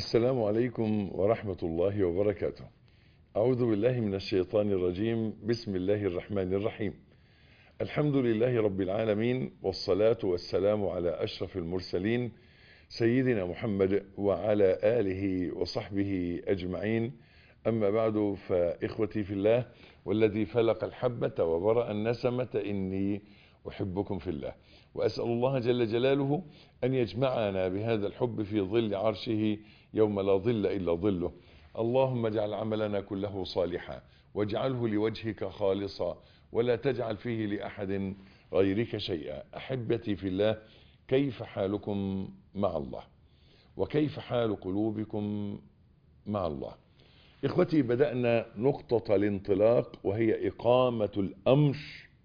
السلام عليكم ورحمة الله وبركاته أعوذ بالله من الشيطان الرجيم بسم الله الرحمن الرحيم الحمد لله رب العالمين والصلاة والسلام على أشرف المرسلين سيدنا محمد وعلى آله وصحبه أجمعين أما بعد فإخوتي في الله والذي فلق الحبة وبرأ النسمة إني أحبكم في الله وأسأل الله جل جلاله أن يجمعنا بهذا الحب في ظل عرشه يوم لا ظل إلا ظله اللهم اجعل عملنا كله صالحا واجعله لوجهك خالصا ولا تجعل فيه لأحد غيرك شيئا أحبتي في الله كيف حالكم مع الله وكيف حال قلوبكم مع الله إخوتي بدأنا نقطة الانطلاق وهي إقامة الأمر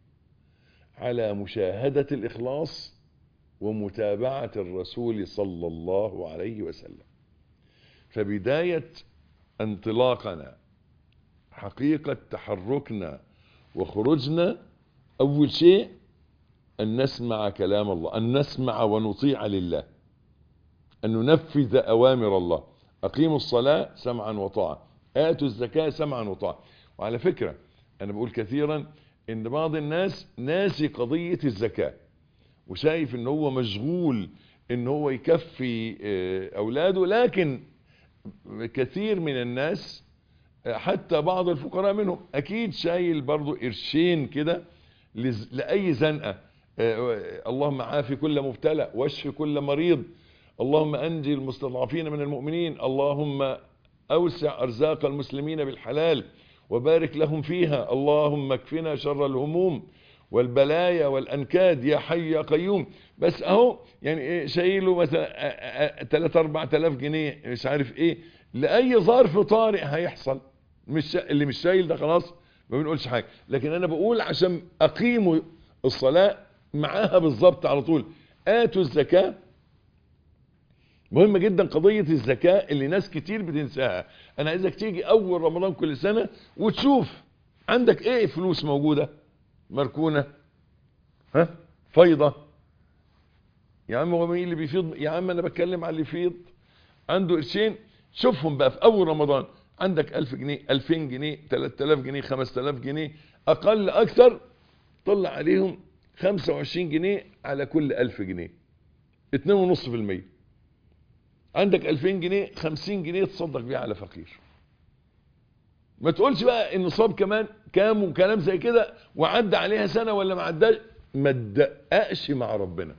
على مشاهدة الإخلاص ومتابعة الرسول صلى الله عليه وسلم فبداية انطلاقنا حقيقة تحركنا وخروجنا أول شيء أن نسمع كلام الله أن نسمع ونطيع لله أن ننفذ أوامر الله أقيموا الصلاة سمعا وطاعة آتوا الزكاة سمعا وطاعة وعلى فكرة أنا بقول كثيرا ان بعض الناس ناسي قضية الزكاة وشايف ان هو مشغول ان هو يكفي اولاده لكن كثير من الناس حتى بعض الفقراء منهم اكيد شايل برضو قرشين كده لأي زنقة اللهم عافي كل مبتلى واشف كل مريض اللهم انجي المستضعفين من المؤمنين اللهم اوسع ارزاق المسلمين بالحلال وبارك لهم فيها اللهم اكفنا شر الهموم والبلايا والأنكاد يا حي يا قيوم بس اهو يعني ايه شايله مثلا 3 4000 جنيه مش عارف ايه لأي ظرف طارئ هيحصل مش اللي مش شايل ده خلاص ما بنقولش حاجة لكن انا بقول عشان اقيموا الصلاة معاها بالظبط على طول آتوا الزكاة مهم جدا قضية الزكاة اللي ناس كتير بتنساها انا عايزك تيجي اول رمضان كل سنة وتشوف عندك ايه فلوس موجودة مركونة ها فيضة يا عم هو مين اللي بيفيض يا عم انا بتكلم على اللي يفيض عنده قرشين شوفهم بقى في اول رمضان عندك 1000 جنيه 2000 جنيه 3000 جنيه 5000 جنيه اقل اكثر طلع عليهم 25 جنيه على كل 1000 جنيه 2.5% عندك 2000 جنيه 50 جنيه تصدق بيها على فقير ما تقولش بقى النصاب كمان كام وكلام زي كده وعدى عليها سنة ولا ما عداش ما تدققش مع ربنا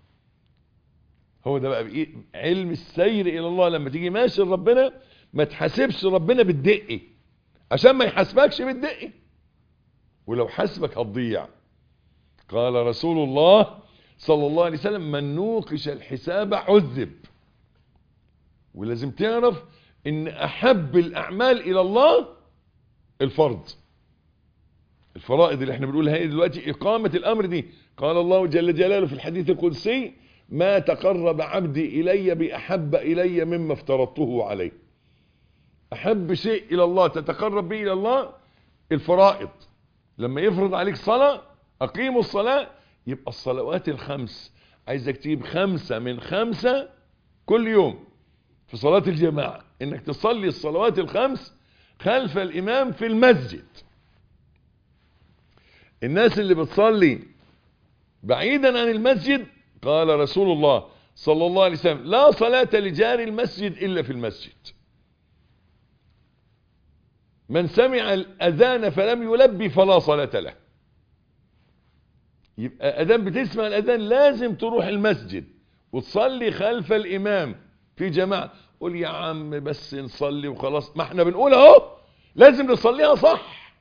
هو ده بقى بإيه علم السير الى الله لما تيجي ماشي لربنا ما تحاسبش ربنا بالدقي عشان ما يحاسبكش بالدقي ولو حاسبك هتضيع قال رسول الله صلى الله عليه وسلم من نوقش الحساب عذب ولازم تعرف ان احب الاعمال الى الله الفرض الفرائض اللي احنا بنقولها هي دلوقتي اقامة الامر دي قال الله جل جلاله في الحديث القدسي ما تقرب عبدي الي باحب الي مما افترضته عليه احب شيء الى الله تتقرب به الى الله الفرائض لما يفرض عليك صلاة اقيموا الصلاة يبقى الصلوات الخمس عايزك تجيب خمسة من خمسة كل يوم في صلاة الجماعة انك تصلي الصلوات الخمس خلف الامام في المسجد الناس اللي بتصلي بعيدا عن المسجد قال رسول الله صلى الله عليه وسلم لا صلاة لجار المسجد الا في المسجد من سمع الاذان فلم يلبي فلا صلاة له يبقى ادام بتسمع الاذان لازم تروح المسجد وتصلي خلف الامام في جماعة قول يا عم بس نصلي وخلاص ما احنا بنقول اهو لازم نصليها صح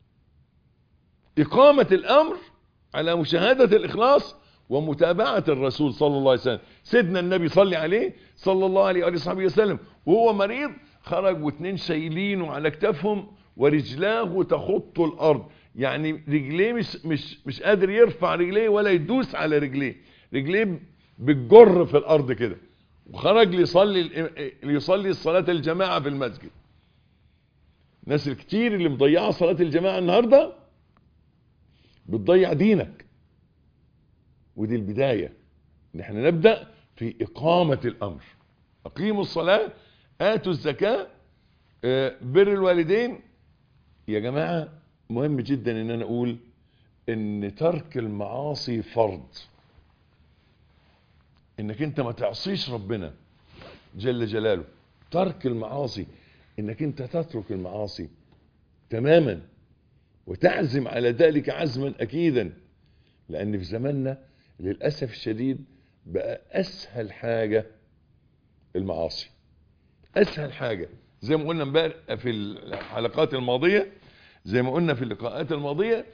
اقامة الامر على مشاهدة الاخلاص ومتابعة الرسول صلى الله عليه وسلم سيدنا النبي صلي عليه صلى الله عليه وآله وسلم وهو مريض خرج واتنين شايلينه على كتافهم ورجلاه تخط الارض يعني رجليه مش مش مش قادر يرفع رجليه ولا يدوس على رجليه رجليه بتجر في الارض كده وخرج ليصلي ليصلي صلاة الجماعة في المسجد الناس الكتير اللي مضيعة صلاة الجماعة النهاردة بتضيع دينك ودي البداية ان احنا نبدأ في اقامة الامر اقيموا الصلاة آتوا الزكاة آه، بر الوالدين يا جماعة مهم جدا ان انا اقول ان ترك المعاصي فرض انك انت ما تعصيش ربنا جل جلاله ترك المعاصي انك انت تترك المعاصي تماما وتعزم على ذلك عزما اكيدا لان في زماننا للاسف الشديد بقى اسهل حاجه المعاصي اسهل حاجه زي ما قلنا امبارح في الحلقات الماضيه زي ما قلنا في اللقاءات الماضيه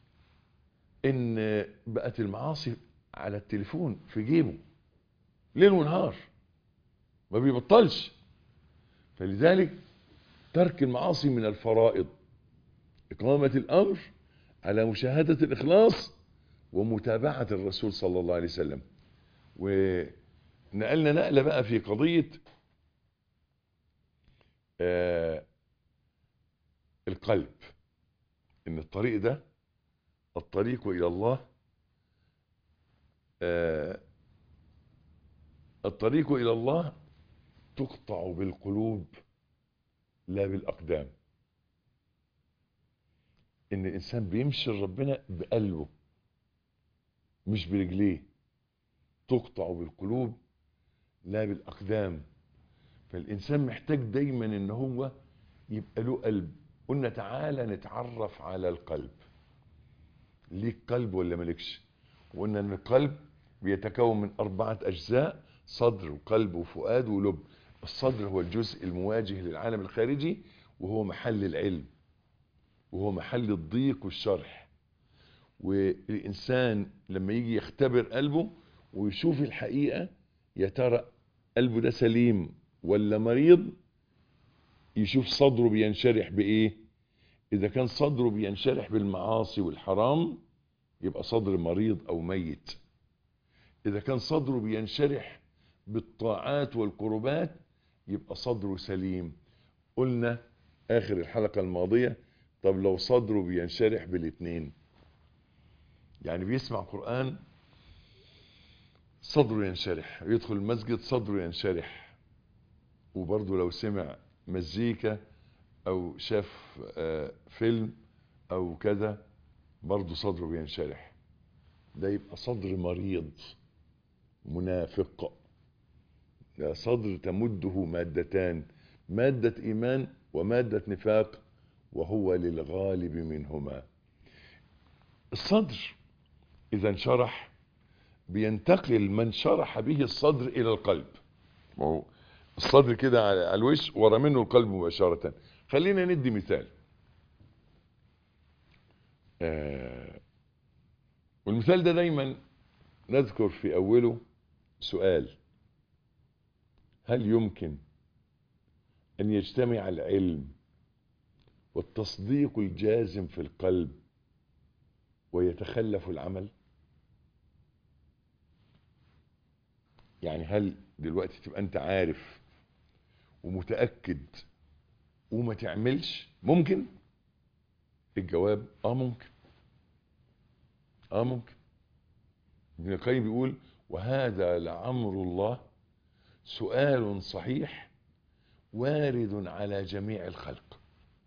ان بقت المعاصي على التليفون في جيبه ليل ونهار ما بيبطلش فلذلك ترك المعاصي من الفرائض إقامة الأمر على مشاهدة الإخلاص ومتابعة الرسول صلى الله عليه وسلم ونقلنا نقلة بقى في قضية آه القلب إن الطريق ده الطريق إلى الله آه الطريق إلى الله تقطع بالقلوب لا بالأقدام إن الإنسان بيمشي لربنا بقلبه مش برجليه تقطع بالقلوب لا بالأقدام فالإنسان محتاج دايما إن هو يبقى له قلب قلنا تعالى نتعرف على القلب ليك قلب ولا مالكش وقلنا إن القلب بيتكون من أربعة أجزاء صدر وقلب وفؤاد ولب الصدر هو الجزء المواجه للعالم الخارجي وهو محل العلم وهو محل الضيق والشرح والإنسان لما يجي يختبر قلبه ويشوف الحقيقة يا ترى قلبه ده سليم ولا مريض يشوف صدره بينشرح بإيه إذا كان صدره بينشرح بالمعاصي والحرام يبقى صدر مريض أو ميت إذا كان صدره بينشرح بالطاعات والقربات يبقى صدره سليم قلنا آخر الحلقة الماضية طب لو صدره بينشرح بالاتنين يعني بيسمع قرآن صدره ينشرح يدخل المسجد صدره ينشرح وبرضه لو سمع مزيكا او شاف آه فيلم او كذا برضه صدره بينشرح ده يبقى صدر مريض منافق ده صدر تمده مادتان مادة إيمان ومادة نفاق وهو للغالب منهما الصدر إذا انشرح بينتقل من شرح به الصدر إلى القلب وهو الصدر كده على الوش ورا منه القلب مباشرة خلينا ندي مثال آه والمثال ده دايما نذكر في أوله سؤال هل يمكن أن يجتمع العلم والتصديق الجازم في القلب ويتخلف العمل يعني هل دلوقتي تبقى انت عارف ومتأكد وما تعملش ممكن الجواب اه ممكن اه ممكن ابن القيم بيقول وهذا لعمر الله سؤال صحيح وارد على جميع الخلق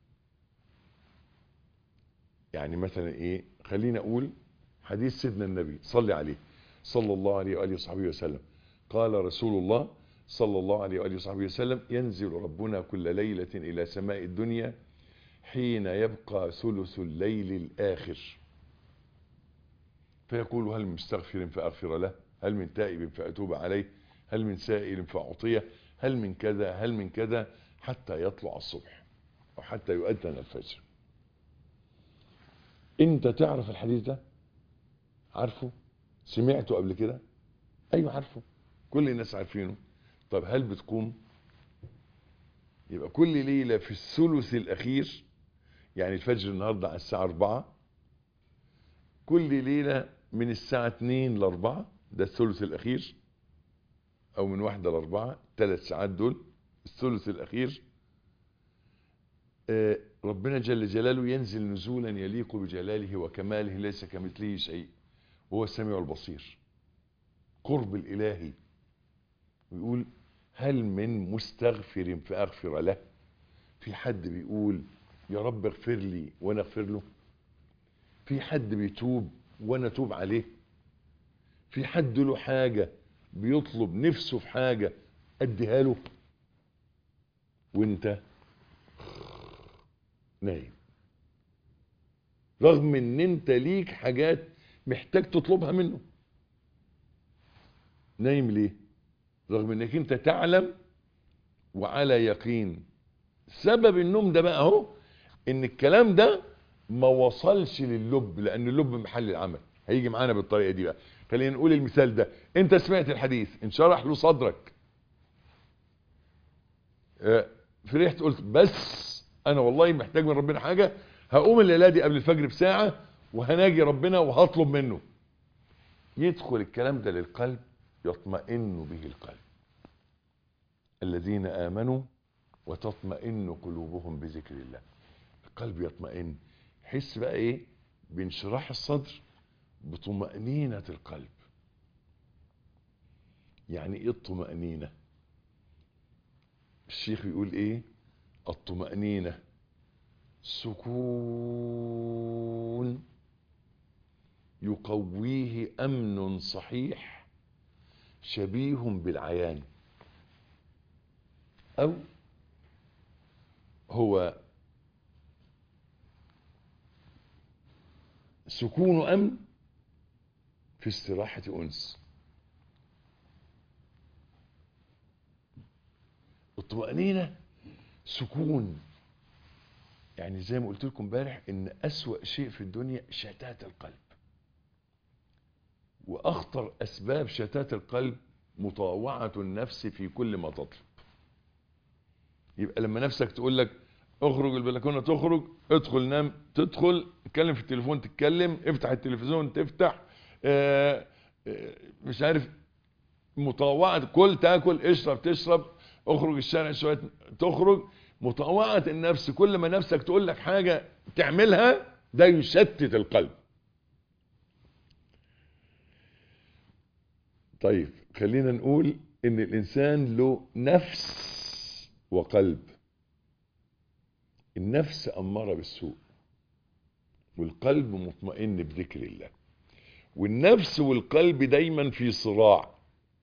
يعني مثلا ايه خلينا اقول حديث سيدنا النبي صلي عليه صلى الله عليه وآله وصحبه وسلم قال رسول الله صلى الله عليه وآله وصحبه وسلم ينزل ربنا كل ليلة إلى سماء الدنيا حين يبقى ثلث الليل الآخر فيقول هل من مستغفر فأغفر له هل من تائب فأتوب عليه هل من سائل فأعطيه هل من كذا هل من كذا حتى يطلع الصبح وحتى يؤذن الفجر انت تعرف الحديث ده عارفه سمعته قبل كده ايوه عارفه كل الناس عارفينه طب هل بتقوم يبقى كل ليلة في الثلث الاخير يعني الفجر النهاردة على الساعة 4 كل ليلة من الساعة 2 ل 4 ده الثلث الاخير او من واحدة لاربعة ثلاث ساعات دول الثلث الاخير آه ربنا جل جلاله ينزل نزولا يليق بجلاله وكماله ليس كمثله شيء وهو السميع البصير قرب الالهي ويقول هل من مستغفر فأغفر له في حد بيقول يا رب اغفر لي وانا اغفر له في حد بيتوب وانا اتوب عليه في حد له حاجة بيطلب نفسه في حاجة اديها له وانت نايم رغم ان انت ليك حاجات محتاج تطلبها منه نايم ليه رغم انك انت تعلم وعلى يقين سبب النوم ده بقى اهو ان الكلام ده ما وصلش للب لان اللب محل العمل هيجي معانا بالطريقه دي بقى خلينا نقول المثال ده انت سمعت الحديث انشرح له صدرك اه فرحت قلت بس انا والله محتاج من ربنا حاجه هقوم الليله دي قبل الفجر بساعه وهناجي ربنا وهطلب منه يدخل الكلام ده للقلب يطمئن به القلب الذين امنوا وتطمئن قلوبهم بذكر الله القلب يطمئن حس بقى ايه بانشراح الصدر بطمأنينة القلب يعني ايه الطمأنينة الشيخ يقول ايه الطمأنينة سكون يقويه امن صحيح شبيه بالعيان او هو سكون امن في استراحة انس الطمأنينة سكون يعني زي ما قلت لكم امبارح ان اسوأ شيء في الدنيا شتات القلب واخطر اسباب شتات القلب مطاوعة النفس في كل ما تطلب يبقى لما نفسك تقول لك اخرج البلكونه تخرج ادخل نام تدخل اتكلم في التليفون تتكلم افتح التلفزيون تفتح اه اه مش عارف مطاوعة كل تاكل اشرب تشرب اخرج الشارع شوية تخرج مطاوعة النفس كل ما نفسك تقول لك حاجة تعملها ده يشتت القلب طيب خلينا نقول ان الانسان له نفس وقلب النفس أمارة بالسوء والقلب مطمئن بذكر الله والنفس والقلب دايما في صراع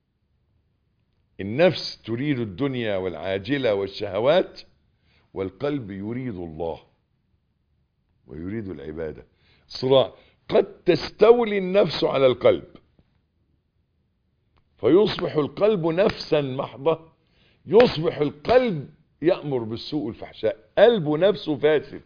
النفس تريد الدنيا والعاجلة والشهوات والقلب يريد الله ويريد العبادة صراع قد تستولي النفس على القلب فيصبح القلب نفسا محضة يصبح القلب يأمر بالسوء والفحشاء قلبه نفسه فاسد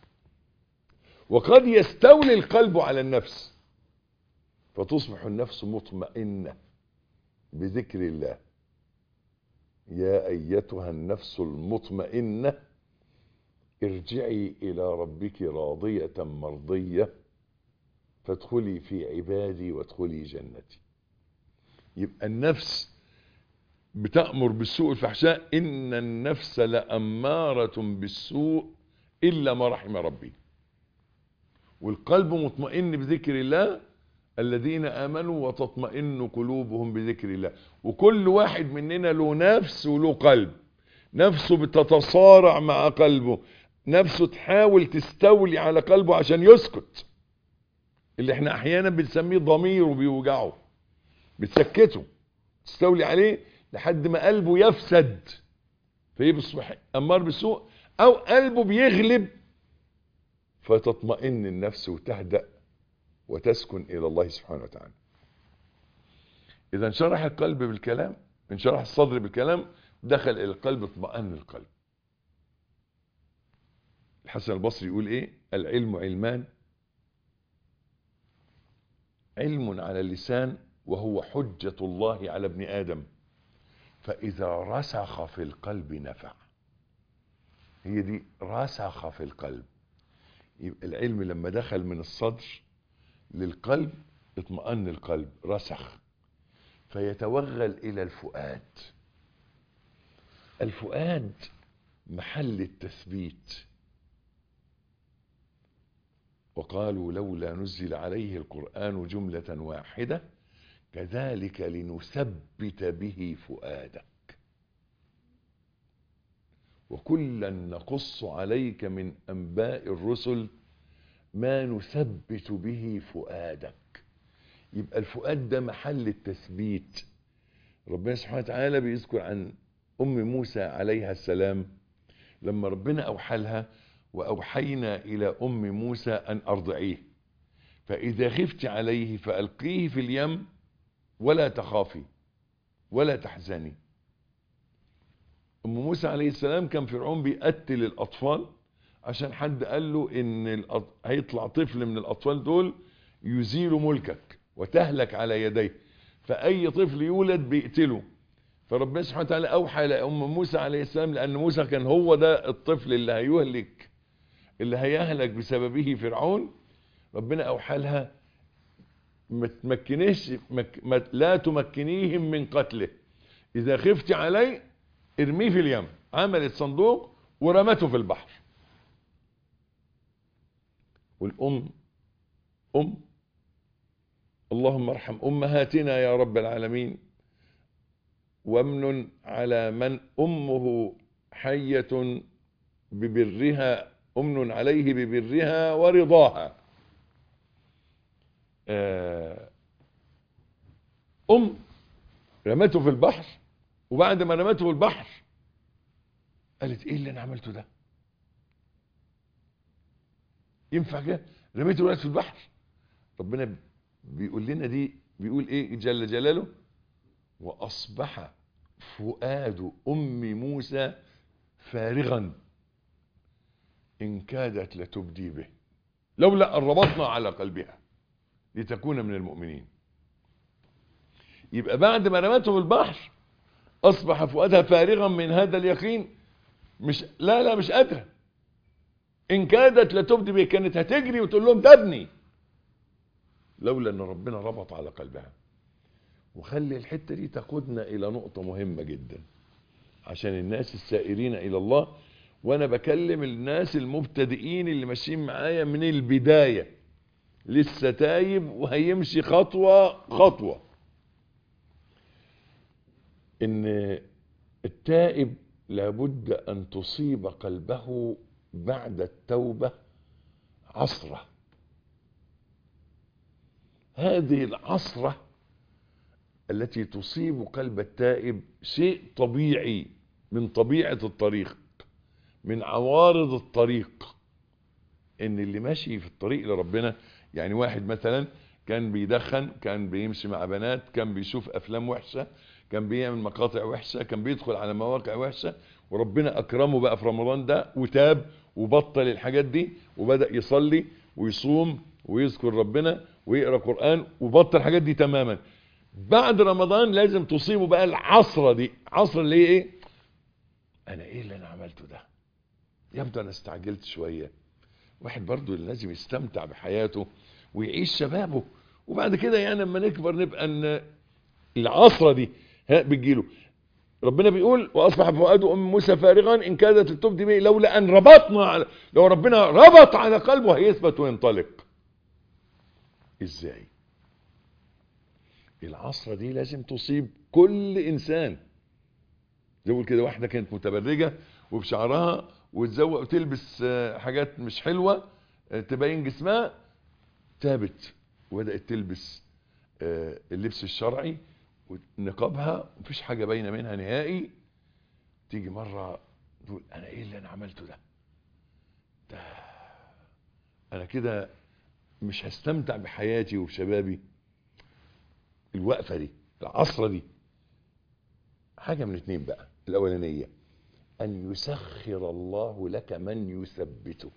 وقد يستولي القلب على النفس فتصبح النفس مطمئنة بذكر الله يا أيتها النفس المطمئنة ارجعي إلى ربك راضية مرضية فادخلي في عبادي وادخلي جنتي يبقى النفس بتأمر بالسوء والفحشاء إن النفس لأمارة بالسوء إلا ما رحم ربي والقلب مطمئن بذكر الله الذين آمنوا وتطمئن قلوبهم بذكر الله وكل واحد مننا له نفس وله قلب نفسه بتتصارع مع قلبه نفسه تحاول تستولي على قلبه عشان يسكت اللي احنا احيانا بنسميه ضميره بيوجعه بتسكته تستولي عليه لحد ما قلبه يفسد فيصبح امار بالسوء او قلبه بيغلب فتطمئن النفس وتهدأ وتسكن الى الله سبحانه وتعالى اذا انشرح القلب بالكلام انشرح الصدر بالكلام دخل الى القلب اطمأن القلب الحسن البصري يقول ايه العلم علمان علم على اللسان وهو حجة الله على ابن آدم فإذا رسخ في القلب نفع هي دي رسخ في القلب يبقى العلم لما دخل من الصدر للقلب اطمأن القلب رسخ فيتوغل إلى الفؤاد الفؤاد محل التثبيت وقالوا لولا نزل عليه القرآن جملة واحدة كذلك لنثبت به فؤادك وكلا نقص عليك من أنباء الرسل ما نثبت به فؤادك يبقى الفؤاد ده محل التثبيت ربنا سبحانه وتعالى بيذكر عن أم موسى عليها السلام لما ربنا أوحى لها وأوحينا إلى أم موسى أن أرضعيه فإذا خفت عليه فألقيه في اليم ولا تخافي ولا تحزني أم موسى عليه السلام كان فرعون بيقتل الأطفال عشان حد قال له إن الأط... هيطلع طفل من الأطفال دول يزيل ملكك وتهلك على يديه فأي طفل يولد بيقتله فربنا سبحانه وتعالى أوحى لأم موسى عليه السلام لأن موسى كان هو ده الطفل اللي هيهلك اللي هيهلك بسببه فرعون ربنا أوحى لها ما تمكنيش مك... ما... لا تمكنيهم من قتله إذا خفت عليه ارميه في اليم عملت صندوق ورمته في البحر والأم أم اللهم ارحم أمهاتنا يا رب العالمين وامن على من أمه حية ببرها أمن عليه ببرها ورضاها أم رمته في البحر وبعد ما رمته في البحر قالت ايه اللي انا عملته ده ينفع كده رميته الولد في البحر ربنا بيقول لنا دي بيقول ايه جل جلاله واصبح فؤاد ام موسى فارغا ان كادت لتبدي به لولا ان ربطنا على قلبها لتكون من المؤمنين يبقى بعد ما رمته في البحر اصبح فؤادها فارغا من هذا اليقين مش لا لا مش قادره ان كادت لتبدي به كانت هتجري وتقول لهم ده ابني لولا ان ربنا ربط على قلبها وخلي الحته دي تقودنا الى نقطه مهمه جدا عشان الناس السائرين الى الله وانا بكلم الناس المبتدئين اللي ماشيين معايا من البدايه لسه تايب وهيمشي خطوه خطوه ان التائب لابد ان تصيب قلبه بعد التوبه عصره هذه العصره التي تصيب قلب التائب شيء طبيعي من طبيعه الطريق من عوارض الطريق ان اللي ماشي في الطريق لربنا يعني واحد مثلا كان بيدخن كان بيمشي مع بنات كان بيشوف افلام وحشه كان بيعمل مقاطع وحشه كان بيدخل على مواقع وحشه وربنا اكرمه بقى في رمضان ده وتاب وبطل الحاجات دي وبدا يصلي ويصوم ويذكر ربنا ويقرا قران وبطل الحاجات دي تماما بعد رمضان لازم تصيبه بقى العصره دي عصر اللي هي ايه انا ايه اللي انا عملته ده يبدو انا استعجلت شويه واحد برضو لازم يستمتع بحياته ويعيش شبابه وبعد كده يعني لما نكبر نبقى ان العصره دي ها بتجيله ربنا بيقول واصبح فؤاد ام موسى فارغا ان كادت لتبدي به لولا ان ربطنا على لو ربنا ربط على قلبه هيثبت وينطلق ازاي العصره دي لازم تصيب كل انسان زي بقول كده واحده كانت متبرجه وبشعرها وتزوق وتلبس حاجات مش حلوه تبين جسمها تابت وبدات تلبس اللبس الشرعي ونقابها مفيش حاجه باينه منها نهائي تيجي مره تقول انا ايه اللي انا عملته ده ده انا كده مش هستمتع بحياتي وبشبابي الوقفه دي العصره دي حاجه من اتنين بقى الاولانيه ان يسخر الله لك من يثبتك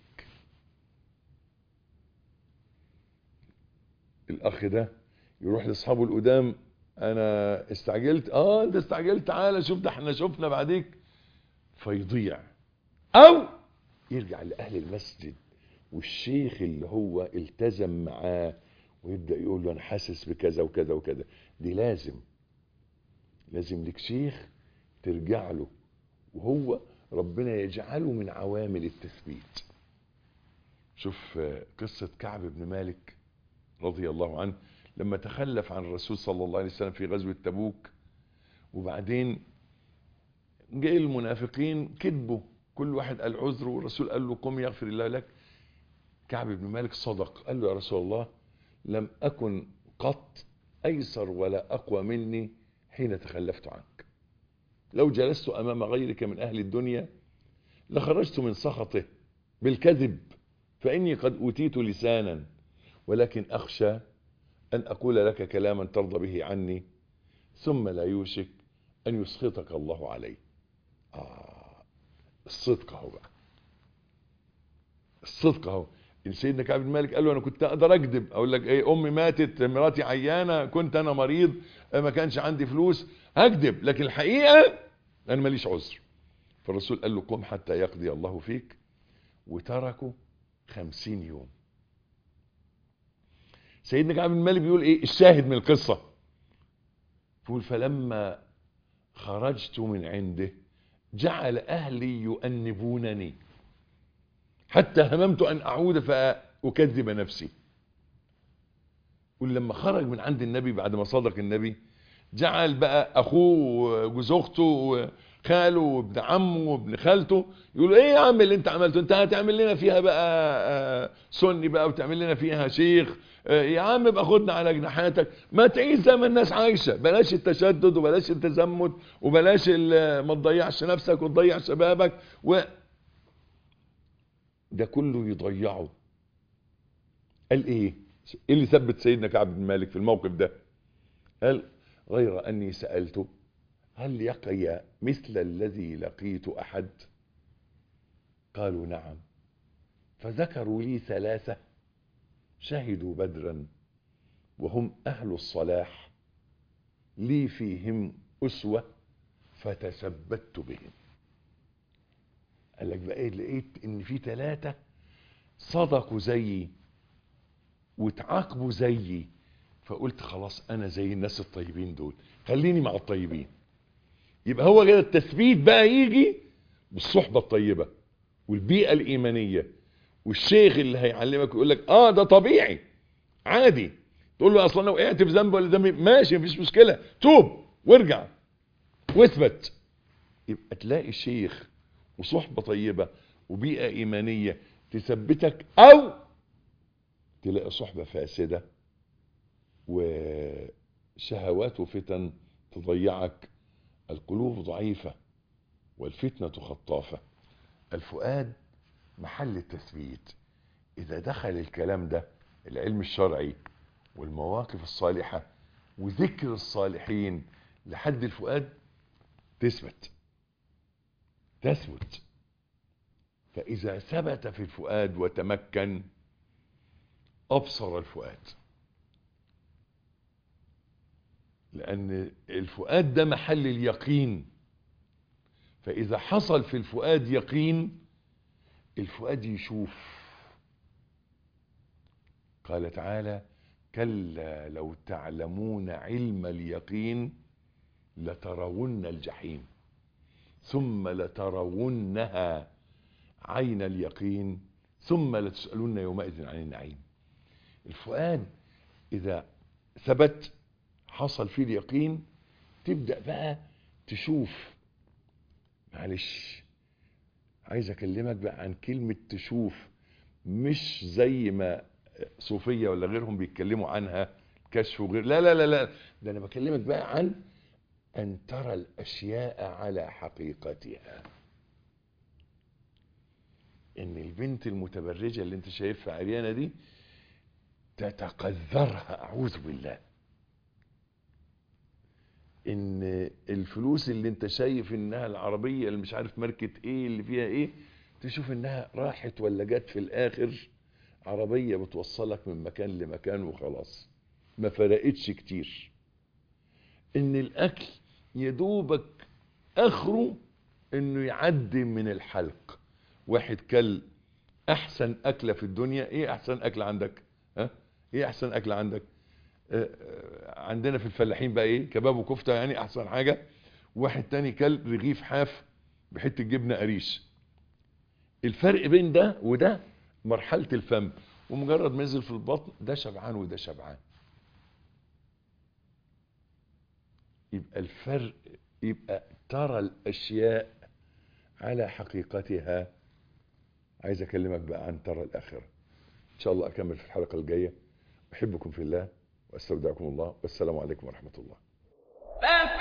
الاخ ده يروح لاصحابه القدام انا استعجلت اه انت استعجلت تعالى شوف ده احنا شفنا بعديك فيضيع او يرجع لاهل المسجد والشيخ اللي هو التزم معاه ويبدا يقول له انا حاسس بكذا وكذا وكذا دي لازم لازم لك شيخ ترجع له وهو ربنا يجعله من عوامل التثبيت شوف قصة كعب بن مالك رضي الله عنه لما تخلف عن الرسول صلى الله عليه وسلم في غزوة تبوك وبعدين جاء المنافقين كذبوا كل واحد قال عذر والرسول قال له قم يغفر الله لك كعب بن مالك صدق قال له يا رسول الله لم أكن قط أيسر ولا أقوى مني حين تخلفت عنك لو جلست أمام غيرك من أهل الدنيا لخرجت من سخطه بالكذب فإني قد أوتيت لسانا ولكن أخشى أن أقول لك كلاما ترضى به عني ثم لا يوشك أن يسخطك الله عليه آه الصدق اهو بقى الصدق اهو سيدنا كعب بن مالك قال له انا كنت اقدر اكذب اقول لك ايه امي ماتت مراتي عيانه كنت انا مريض ما كانش عندي فلوس هكذب لكن الحقيقه انا ماليش عذر فالرسول قال له قم حتى يقضي الله فيك وتركه خمسين يوم سيدنا كعب بن مالك بيقول ايه الشاهد من القصه بيقول فلما خرجت من عنده جعل اهلي يؤنبونني حتى هممت ان اعود فاكذب نفسي ولما خرج من عند النبي بعد ما صدق النبي جعل بقى اخوه وجوز اخته وخاله وابن عمه وابن خالته يقولوا ايه يا عم اللي انت عملته انت هتعمل لنا فيها بقى سني بقى وتعمل لنا فيها شيخ يا عم ابقى خدنا على جناحاتك ما تعيش زي ما الناس عايشه بلاش التشدد وبلاش التزمت وبلاش ما تضيعش نفسك وتضيع شبابك و ده كله يضيعه قال ايه ايه اللي ثبت سيدنا كعب بن مالك في الموقف ده قال غير اني سألته هل يقي مثل الذي لقيت احد قالوا نعم فذكروا لي ثلاثة شهدوا بدرا وهم اهل الصلاح لي فيهم اسوة فتثبت بهم قال لك بقى لقيت ان في ثلاثة صدقوا زيي وتعاقبوا زيي فقلت خلاص انا زي الناس الطيبين دول خليني مع الطيبين يبقى هو كده التثبيت بقى يجي بالصحبة الطيبة والبيئة الايمانية والشيخ اللي هيعلمك يقول لك اه ده طبيعي عادي تقول له اصلا انا وقعت في ذنب ولا ذنب ماشي مفيش مشكلة توب وارجع واثبت يبقى تلاقي شيخ وصحبة طيبة وبيئة ايمانية تثبتك او تلاقي صحبة فاسدة وشهوات وفتن تضيعك القلوب ضعيفة والفتنة خطافة الفؤاد محل التثبيت اذا دخل الكلام ده العلم الشرعي والمواقف الصالحة وذكر الصالحين لحد الفؤاد تثبت تثبت فإذا ثبت في الفؤاد وتمكن أبصر الفؤاد لأن الفؤاد ده محل اليقين فإذا حصل في الفؤاد يقين الفؤاد يشوف قال تعالى كلا لو تعلمون علم اليقين لترون الجحيم ثم لترونها عين اليقين ثم لتسألون يومئذ عن النعيم الفؤاد إذا ثبت حصل فيه اليقين تبدأ بقى تشوف معلش عايز اكلمك بقى عن كلمة تشوف مش زي ما صوفية ولا غيرهم بيتكلموا عنها كشف وغير لا لا لا لا ده انا بكلمك بقى عن ان ترى الاشياء على حقيقتها ان البنت المتبرجة اللي انت شايفها عريانة دي تتقذرها اعوذ بالله ان الفلوس اللي انت شايف انها العربية اللي مش عارف ماركة ايه اللي فيها ايه تشوف انها راحت ولا جت في الاخر عربية بتوصلك من مكان لمكان وخلاص ما فرقتش كتير ان الاكل يدوبك اخره انه يعدي من الحلق واحد كل احسن اكلة في الدنيا ايه احسن اكل عندك ها ايه احسن اكل عندك عندنا في الفلاحين بقى ايه كباب وكفتة يعني احسن حاجة واحد تاني كل رغيف حاف بحتة جبنة قريش الفرق بين ده وده مرحلة الفم ومجرد ما ينزل في البطن ده شبعان وده شبعان يبقى الفرق يبقى ترى الاشياء على حقيقتها عايز اكلمك بقى عن ترى الاخره ان شاء الله اكمل في الحلقه الجايه احبكم في الله واستودعكم الله والسلام عليكم ورحمه الله